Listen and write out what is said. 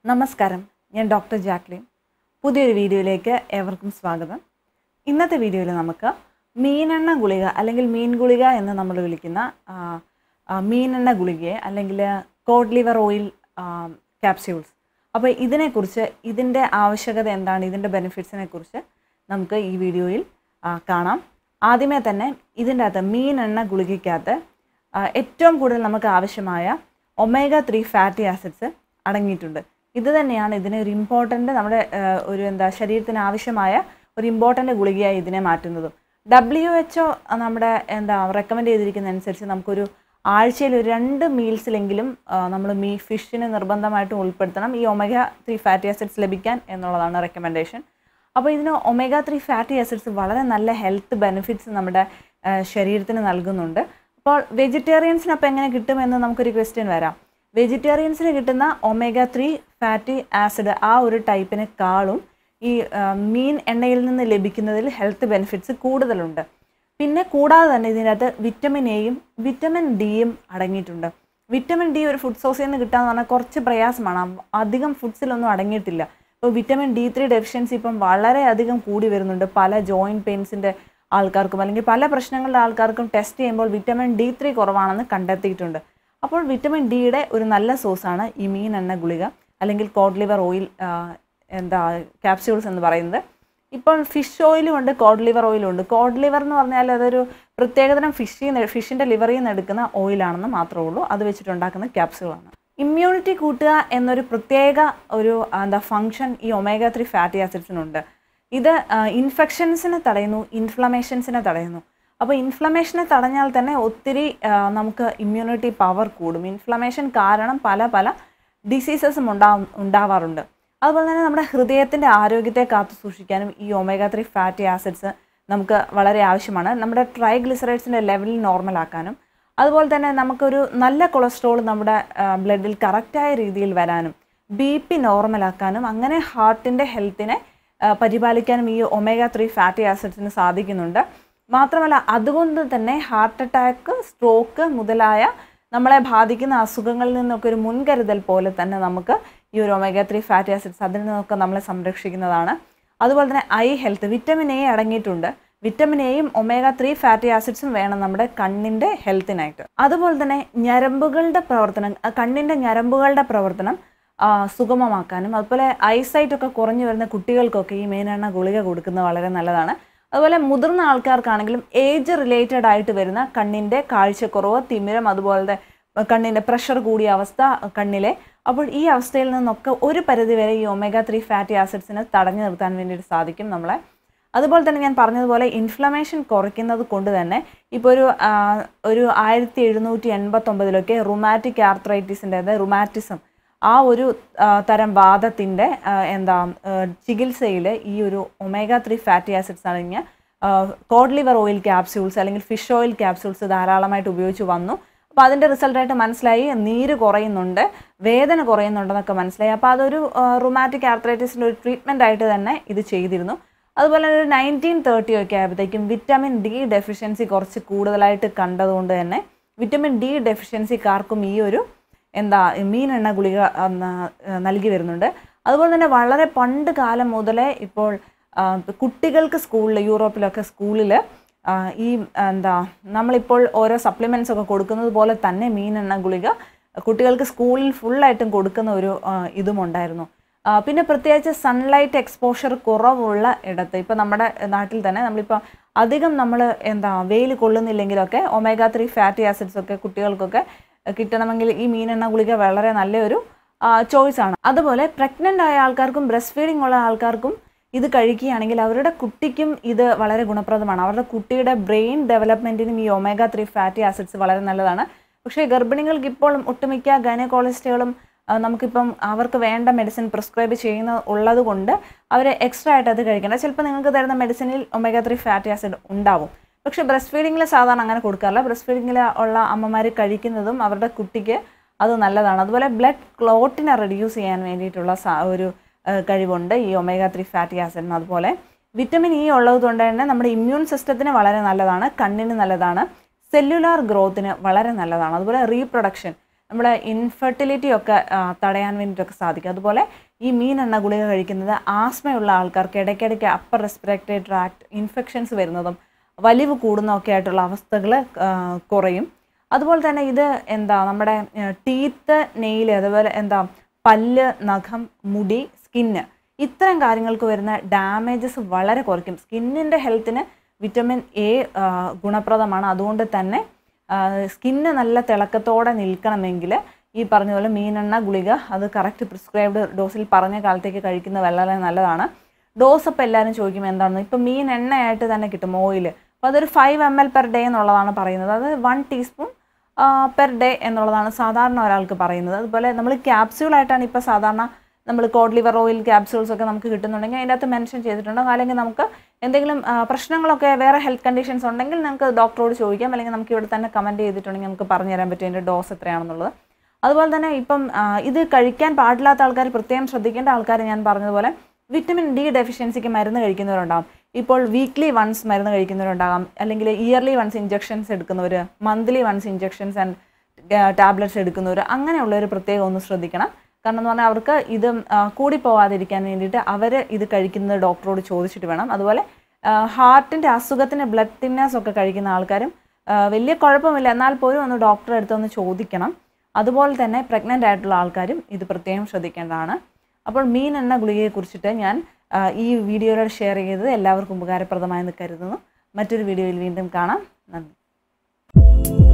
നമസ്കാരം ഞാൻ doctor Jacqueline പുതിയൊരു വീഡിയോയിലേക്ക് ഏവർക്കും സ്വാഗതം ഇന്നത്തെ വീഡിയോയിൽ നമുക്ക് മീനെണ്ണ ഗുളിക അല്ലെങ്കിൽ മീൻ ഗുളിക എന്ന് നമ്മൾ വിളിക്കുന്ന ആ, ആ, മീനെണ്ണ ഗുളികയെ അല്ലെങ്കിൽ കോഡ് ലിവർ ഓയിൽ ക്യാപ്സ്യൂൾസ് അപ്പോൾ ഇതിനെക്കുറിച്ച് ഇതിൻ്റെ ആവശ്യകത എന്താണ് ഇതിൻ്റെ ബെനിഫിറ്റ്സിനെ കുറിച്ച് നമുക്ക് ഈ വീഡിയോയിൽ ആ, കാണാം ആദ്യമേ തന്നെ ഇതിൻ്റെ അകത്ത് മീനെണ്ണ ഗുളികയ്ക്കകത്ത് ആ, ഏറ്റവും കൂടുതൽ നമുക്ക് ആവശ്യമായ ഒമേഗ ത്രീ ഫാറ്റി ആസിഡ്സ് അടങ്ങിയിട്ടുണ്ട് ഇത് തന്നെയാണ് ഇതിനെ ഒരു ഇമ്പോർട്ടൻ്റ് നമ്മുടെ ആ, ഒരു എന്താ ശരീരത്തിന് ആവശ്യമായ ഒരു ഇമ്പോർട്ടൻ്റ് ഗുളികയായി ഇതിനെ മാറ്റുന്നതും ഡബ്ല്യു എച്ച് ഒ നമ്മുടെ എന്താ റെക്കമെൻഡ് ചെയ്തിരിക്കുന്ന അനുസരിച്ച് നമുക്കൊരു ആഴ്ചയിൽ ഒരു രണ്ട് മീൽസിലെങ്കിലും നമ്മൾ മീ ഫിഷിന് നിർബന്ധമായിട്ടും ഉൾപ്പെടുത്തണം ഈ ഒമേഗ ത്രീ ഫാറ്റി ആസിഡ്സ് ലഭിക്കാൻ എന്നുള്ളതാണ് റെക്കമെൻഡേഷൻ അപ്പോൾ ഇതിന് ഒമേഗ ത്രീ ഫാറ്റി ആസിഡ്സ് വളരെ നല്ല ഹെൽത്ത് ബെനിഫിറ്റ്സ് നമ്മുടെ ആ, ശരീരത്തിന് നൽകുന്നുണ്ട് അപ്പോൾ വെജിറ്റേറിയൻസിനപ്പോൾ എങ്ങനെ കിട്ടുമെന്ന് നമുക്കൊരു ക്വസ്റ്റ്യൻ വരാം വെജിറ്റേറിയൻസിന് കിട്ടുന്ന ഒമേഗ ത്രീ ഫാറ്റി ആസിഡ് ആ ഒരു ടൈപ്പിനെക്കാളും ഈ ആ, മീൻ എണ്ണയിൽ നിന്ന് ലഭിക്കുന്നതിൽ ഹെൽത്ത് ബെനിഫിറ്റ്സ് കൂടുതലുണ്ട് പിന്നെ കൂടാതെ തന്നെ ഇതിനകത്ത് വിറ്റമിൻ എയും വിറ്റമിൻ ഡിയും അടങ്ങിയിട്ടുണ്ട് വിറ്റമിൻ ഡി ഒരു ഫുഡ് സോഴ്സിൽ നിന്ന് കിട്ടാന്ന് പറഞ്ഞാൽ കുറച്ച് പ്രയാസമാണ് അ- അധികം ഫുഡ്സിലൊന്നും അടങ്ങിയിട്ടില്ല ഇപ്പോൾ വിറ്റമിൻ ഡി ത്രീ ഡെഫിഷ്യൻസി ഇപ്പം വളരെയധികം കൂടി വരുന്നുണ്ട് പല ജോയിൻറ്റ് പെയിൻസിൻ്റെ ആൾക്കാർക്കും അല്ലെങ്കിൽ പല പ്രശ്നങ്ങളുടെ ആൾക്കാർക്കും ടെസ്റ്റ് ചെയ്യുമ്പോൾ വിറ്റമിൻ ഡി ത്രീ കുറവാണെന്ന് കണ്ടെത്തിയിട്ടുണ്ട് അപ്പോൾ വിറ്റമിൻ ഡിയുടെ ഒരു നല്ല സോഴ്സാണ് ഈ മീൻ എണ്ണ ഗുളിക അല്ലെങ്കിൽ കോഡ് ലിവർ ഓയിൽ എന്താ ക്യാപ്സ്യൂൾസ് എന്ന് പറയുന്നത് ഇപ്പോൾ ഫിഷ് ഓയിലും ഉണ്ട് കോഡ് ലിവർ ഓയിലും ഉണ്ട് കോഡ് ലിവർ എന്ന് പറഞ്ഞാൽ അതൊരു പ്രത്യേകതരം ഫിഷിൽ നിന്ന് ഫിഷിൻ്റെ ലിവറിൽ നിന്ന് എടുക്കുന്ന ഓയിലാണെന്ന് മാത്രമേ ഉള്ളൂ അത് വെച്ചിട്ടുണ്ടാക്കുന്ന ക്യാപ്സ്യൂളാണ് ഇമ്മ്യൂണിറ്റി കൂട്ടുക എന്നൊരു പ്രത്യേക ഒരു ആ, എന്താ ഫങ്ഷൻ ഈ ഒമേഗ ത്രീ ഫാറ്റി ആസിഡ്സിനുണ്ട് ഇത് ഇൻഫെക്ഷൻസിനെ തടയുന്നു ഇൻഫ്ലമേഷൻസിനെ തടയുന്നു അപ്പോൾ ഇൻഫ്ലമേഷനെ തടഞ്ഞാൽ തന്നെ ഒത്തിരി ആ, നമുക്ക് ഇമ്മ്യൂണിറ്റി പവർ കൂടും ഇൻഫ്ലമേഷൻ കാരണം പല പല ഡിസീസസും ഉണ്ടാവും ഉണ്ടാവാറുണ്ട് അതുപോലെ തന്നെ നമ്മുടെ ഹൃദയത്തിൻ്റെ ആരോഗ്യത്തെ കാത്തു സൂക്ഷിക്കാനും ഈ ഒമേഗ ത്രീ ഫാറ്റി ആസിഡ്സ് നമുക്ക് വളരെ ആവശ്യമാണ് നമ്മുടെ ട്രൈഗ്ലിസറൈഡ്സിൻ്റെ ലെവൽ നോർമൽ ആക്കാനും അതുപോലെ തന്നെ നമുക്കൊരു നല്ല കൊളസ്ട്രോൾ നമ്മുടെ ബ്ലഡിൽ കറക്റ്റായ രീതിയിൽ വരാനും ബി പി നോർമലാക്കാനും അങ്ങനെ ഹാർട്ടിൻ്റെ ഹെൽത്തിനെ ആ, പരിപാലിക്കാനും ഈ ഒമേഗ ത്രീ ഫാറ്റി ആസിഡ്സിന് സാധിക്കുന്നുണ്ട് മാത്രമല്ല അതുകൊണ്ട് തന്നെ ഹാർട്ട് അറ്റാക്ക് സ്ട്രോക്ക് മുതലായ നമ്മളെ ബാധിക്കുന്ന അസുഖങ്ങളിൽ നിന്നൊക്കെ ഒരു മുൻകരുതൽ പോലെ തന്നെ നമുക്ക് ഈ ഒരു ഒമേഗ ത്രീ ഫാറ്റി ആസിഡ്സ് അതിൽ നിന്നൊക്കെ നമ്മളെ സംരക്ഷിക്കുന്നതാണ് അതുപോലെ തന്നെ ഐ ഹെൽത്ത് വിറ്റമിൻ എ അടങ്ങിയിട്ടുണ്ട് വിറ്റമിൻ എയും ഒമേഗ ത്രീ ഫാറ്റി ആസിഡ്സും വേണം നമ്മുടെ കണ്ണിൻ്റെ ഹെൽത്തിനായിട്ട് അതുപോലെ തന്നെ ഞരമ്പുകളുടെ പ്രവർത്തനം ആ, കണ്ണിൻ്റെ ഞരമ്പുകളുടെ പ്രവർത്തനം ആ, സുഗമമാക്കാനും അതുപോലെ ഐസൈറ്റ് ഒക്കെ കുറഞ്ഞു വരുന്ന കുട്ടികൾക്കൊക്കെ ഈ മെയിനെണ്ണ ഗുളിക കൊടുക്കുന്നത് വളരെ നല്ലതാണ് അതുപോലെ മുതിർന്ന ആൾക്കാർക്കാണെങ്കിലും ഏജ് റിലേറ്റഡ് ആയിട്ട് വരുന്ന കണ്ണിൻ്റെ കാഴ്ചക്കുറവ് തിമിരം അതുപോലത്തെ കണ്ണിൻ്റെ പ്രഷർ കൂടിയ അവസ്ഥ കണ്ണിലെ അപ്പോൾ ഈ അവസ്ഥയിൽ നിന്നൊക്കെ ഒരു പരിധിവരെ ഈ ഒമേഗ ത്രീ ഫാറ്റി ആസിഡ്സിനെ തടഞ്ഞു നിർത്താൻ വേണ്ടിയിട്ട് സാധിക്കും നമ്മളെ അതുപോലെ തന്നെ ഞാൻ പറഞ്ഞതുപോലെ ഇൻഫ്ലമേഷൻ കുറയ്ക്കുന്നത് കൊണ്ട് തന്നെ ഇപ്പോൾ ഒരു ആ, ഒരു ആയിരത്തി എഴുന്നൂറ്റി എൺപത്തൊമ്പതിലൊക്കെ റുമാറ്റിക് ആർത്രൈറ്റിസിൻ്റെ അതായത് റുമാറ്റിസം ആ ഒരു ആ, തരം വാദത്തിൻ്റെ എന്താ ചികിത്സയിൽ ഈ ഒരു ഒമേഗ ത്രീ ഫാറ്റി ആസിഡ്സ് അടങ്ങിയ കോഡ് ലിവർ ഓയിൽ ക്യാപ്സ്യൂൾസ് അല്ലെങ്കിൽ ഫിഷ് ഓയിൽ ക്യാപ്സ്യൂൾസ് ധാരാളമായിട്ട് ഉപയോഗിച്ച് വന്നു അപ്പോൾ അതിൻ്റെ റിസൾട്ടായിട്ട് മനസ്സിലായി നീര് കുറയുന്നുണ്ട് വേദന കുറയുന്നുണ്ടെന്നൊക്കെ മനസ്സിലായി അപ്പോൾ അതൊരു റുമാറ്റിക് ആർത്രൈറ്റിസിൻ്റെ ഒരു ട്രീറ്റ്മെൻ്റ് ആയിട്ട് തന്നെ ഇത് ചെയ്തിരുന്നു അതുപോലെ ഒരു നയൻറ്റീൻ തേർട്ടി ഒക്കെ ആയപ്പോഴത്തേക്കും വിറ്റമിൻ ഡി ഡെഫിഷ്യൻസി കുറച്ച് കൂടുതലായിട്ട് കണ്ടതുകൊണ്ട് തന്നെ വിറ്റമിൻ ഡി ഡെഫിഷ്യൻസിക്കാർക്കും ഈ ഒരു എന്താ മീനെണ്ണ ഗുളിക അന്ന് നൽകി വരുന്നുണ്ട് അതുപോലെ തന്നെ വളരെ പണ്ട് കാലം മുതലേ ഇപ്പോൾ ആ, കുട്ടികൾക്ക് സ്കൂളിൽ യൂറോപ്പിലൊക്കെ സ്കൂളിൽ ഈ എന്താ നമ്മളിപ്പോൾ ഓരോ സപ്ലിമെൻറ്റ്സ് ഒക്കെ കൊടുക്കുന്നത് പോലെ തന്നെ മീനെണ്ണ ഗുളിക കുട്ടികൾക്ക് സ്കൂളിൽ ഫുള്ളായിട്ടും കൊടുക്കുന്ന ഒരു ആ, ഇതും ഉണ്ടായിരുന്നു ആ, പിന്നെ പ്രത്യേകിച്ച് സൺലൈറ്റ് എക്സ്പോഷർ കുറവുള്ള ഇടത്ത് ഇപ്പം നമ്മുടെ നാട്ടിൽ തന്നെ നമ്മളിപ്പോൾ അധികം നമ്മൾ എന്താ വെയിൽ കൊള്ളുന്നില്ലെങ്കിലൊക്കെ ഒമേഗ ത്രീ ഫാറ്റി ആസിഡ്സ് ഒക്കെ കുട്ടികൾക്കൊക്കെ കിട്ടണമെങ്കിൽ ഈ മീനെണ്ണ ഗുളിക വളരെ നല്ലൊരു ചോയ്സ് ആണ് അതുപോലെ പ്രഗ്നൻ്റ് ആയ ആൾക്കാർക്കും ബ്രസ്റ്റ് ഫീഡിംഗ് ഉള്ള ആൾക്കാർക്കും ഇത് കഴിക്കുകയാണെങ്കിൽ അവരുടെ കുട്ടിക്കും ഇത് വളരെ ഗുണപ്രദമാണ് അവരുടെ കുട്ടിയുടെ ബ്രെയിൻ ഡെവലപ്മെൻറ്റിനും ഈ ഒമേഗ ത്രീ ഫാറ്റി ആസിഡ്സ് വളരെ നല്ലതാണ് പക്ഷേ ഗർഭിണികൾക്ക് ഇപ്പോൾ ഒട്ടുമിക്ക ഗൈനക്കോളജിസ്റ്റുകളും ആ, നമുക്കിപ്പം അവർക്ക് വേണ്ട മെഡിസിൻ പ്രിസ്ക്രൈബ് ചെയ്യുന്ന ഉള്ളത് കൊണ്ട് അവർ എക്സ്ട്രാ ആയിട്ട് അത് കഴിക്കേണ്ട ചിലപ്പോൾ നിങ്ങൾക്ക് തരുന്ന മെഡിസിനിൽ ഒമേഗ ത്രീ ഫാറ്റി ആസിഡ് ഉണ്ടാവും പക്ഷേ ബ്രസ്റ്റ് ഫീഡിങ്ങിൽ സാധാരണ അങ്ങനെ കൊടുക്കാറില്ല ബ്രസ്റ്റ് ഫീഡിങ്ങിൽ ഉള്ള അമ്മമാർ കഴിക്കുന്നതും അവരുടെ കുട്ടിക്ക് അത് നല്ലതാണ് അതുപോലെ ബ്ലഡ് ക്ലോട്ടിനെ റെഡ്യൂസ് ചെയ്യാൻ വേണ്ടിയിട്ടുള്ള സാ- ഒരു ആ, കഴിവുണ്ട് ഈ ഒമേഗ ത്രീ ഫാറ്റി ആസിഡിന് അതുപോലെ വിറ്റമിൻ ഇ ഉള്ളത് കൊണ്ട് തന്നെ നമ്മുടെ ഇമ്മ്യൂൺ സിസ്റ്റത്തിന് വളരെ നല്ലതാണ് കണ്ണിന് നല്ലതാണ് സെല്ലുലാർ ഗ്രോത്തിന് വളരെ നല്ലതാണ് അതുപോലെ റീപ്രൊഡക്ഷൻ നമ്മുടെ ഇൻഫെർട്ടിലിറ്റി ഒക്കെ ആ, തടയാൻ വേണ്ടിയിട്ടൊക്കെ സാധിക്കും അതുപോലെ ഈ മീൻ എണ്ണ ഗുളിക കഴിക്കുന്നത് ആസ്മയുള്ള ആൾക്കാർക്ക് ഇടയ്ക്കിടയ്ക്ക് അപ്പർ റെസ്പിറേറ്ററി ട്രാക്ട് ഇൻഫെക്ഷൻസ് വരുന്നതും വലിവ് കൂടുന്നതൊക്കെ ആയിട്ടുള്ള അവസ്ഥകൾ കുറയും അതുപോലെ തന്നെ ഇത് എന്താ നമ്മുടെ ടീത്ത് നെയിൽ അതുപോലെ എന്താ പല്ല് നഖം മുടി സ്കിന്ന് ഇത്തരം കാര്യങ്ങൾക്ക് വരുന്ന ഡാമേജസ് വളരെ കുറയ്ക്കും സ്കിന്നിൻ്റെ ഹെൽത്തിന് വിറ്റമിൻ എ ഗുണപ്രദമാണ് അതുകൊണ്ട് തന്നെ സ്കിന്ന് നല്ല തിളക്കത്തോടെ നിൽക്കണമെങ്കിൽ ഈ പറഞ്ഞ പോലെ മീനെണ്ണ ഗുളിക അത് കറക്റ്റ് പ്രിസ്ക്രൈബ്ഡ് ഡോസിൽ പറഞ്ഞ കാലത്തേക്ക് കഴിക്കുന്നത് വളരെ നല്ലതാണ് ഡോസ് അപ്പോൾ എല്ലാവരും ചോദിക്കും എന്താണെന്ന് ഇപ്പം മീൻ എണ്ണയായിട്ട് തന്നെ കിട്ടും ഓയിൽ അപ്പോൾ അതൊരു five M L per day എന്നുള്ളതാണ് പറയുന്നത് അത് വൺ ടീസ്പൂൺ പെർ ഡേ എന്നുള്ളതാണ് സാധാരണ ഒരാൾക്ക് പറയുന്നത് അതുപോലെ നമ്മൾ ക്യാപ്സ്യൂളായിട്ടാണ് ഇപ്പോൾ സാധാരണ നമ്മൾ കോഡ് ലിവർ ഓയിൽ ക്യാപ്സ്യൂൾസ് ഒക്കെ നമുക്ക് കിട്ടുന്നുണ്ടെങ്കിൽ അതിൻ്റെ അകത്ത് മെൻഷൻ ചെയ്തിട്ടുണ്ടോ അല്ലെങ്കിൽ നമുക്ക് എന്തെങ്കിലും ആ, പ്രശ്നങ്ങളൊക്കെ വേറെ ഹെൽത്ത് കണ്ടീഷൻസ് ഉണ്ടെങ്കിൽ നമുക്ക് ഡോക്ടറോട് ചോദിക്കാം അല്ലെങ്കിൽ നമുക്ക് ഇവിടെ തന്നെ കമൻറ്റ് ചെയ്തിട്ടുണ്ടെങ്കിൽ നമുക്ക് പറഞ്ഞു തരാൻ പറ്റും അതിൻ്റെ ഡോസ് എത്രയാണെന്നുള്ളത് അതുപോലെ തന്നെ ഇപ്പം ആ, ഇത് കഴിക്കാൻ പാടില്ലാത്ത ആൾക്കാർ പ്രത്യേകം ശ്രദ്ധിക്കേണ്ട ആൾക്കാർ ഞാൻ പറഞ്ഞതുപോലെ വിറ്റമിൻ ഡി ഡെഫിഷ്യൻസിക്ക് മരുന്ന് കഴിക്കുന്നവരുണ്ടാകും ഇപ്പോൾ വീക്ക്ലി വൺസ് മരുന്ന് കഴിക്കുന്നവരുണ്ടാകാം അല്ലെങ്കിൽ ഇയർലി വൺസ് ഇഞ്ചെക്ഷൻസ് എടുക്കുന്നവർ monthly once injections and tablets എടുക്കുന്നവർ അങ്ങനെയുള്ളവർ പ്രത്യേകം ഒന്ന് ശ്രദ്ധിക്കണം കാരണം എന്ന് പറഞ്ഞാൽ അവർക്ക് ഇത് ആ, കൂടി പോവാതിരിക്കാൻ വേണ്ടിയിട്ട് അവർ ഇത് കഴിക്കുന്നത് ഡോക്ടറോട് ചോദിച്ചിട്ട് വേണം അതുപോലെ ഹാർട്ടിൻ്റെ അസുഖത്തിന് ബ്ലഡ് തിന്നേഴ്സ് ഒക്കെ കഴിക്കുന്ന ആൾക്കാരും ആ, വലിയ കുഴപ്പമില്ല എന്നാൽ പോലും ഒന്ന് ഡോക്ടറെ അടുത്ത് ഒന്ന് ചോദിക്കണം അതുപോലെ തന്നെ പ്രഗ്നൻ്റ് ആയിട്ടുള്ള ആൾക്കാരും ഇത് പ്രത്യേകം ശ്രദ്ധിക്കേണ്ടതാണ് അപ്പോൾ മീൻ എണ്ണ ഗുളികയെ കുറിച്ചിട്ട് ഞാൻ ആ, ഈ വീഡിയോയിലൂടെ ഷെയർ ചെയ്തത് എല്ലാവർക്കും ഉപകാരപ്രദമായെന്ന് കരുതുന്നു മറ്റൊരു വീഡിയോയിൽ വീണ്ടും കാണാം നന്ദി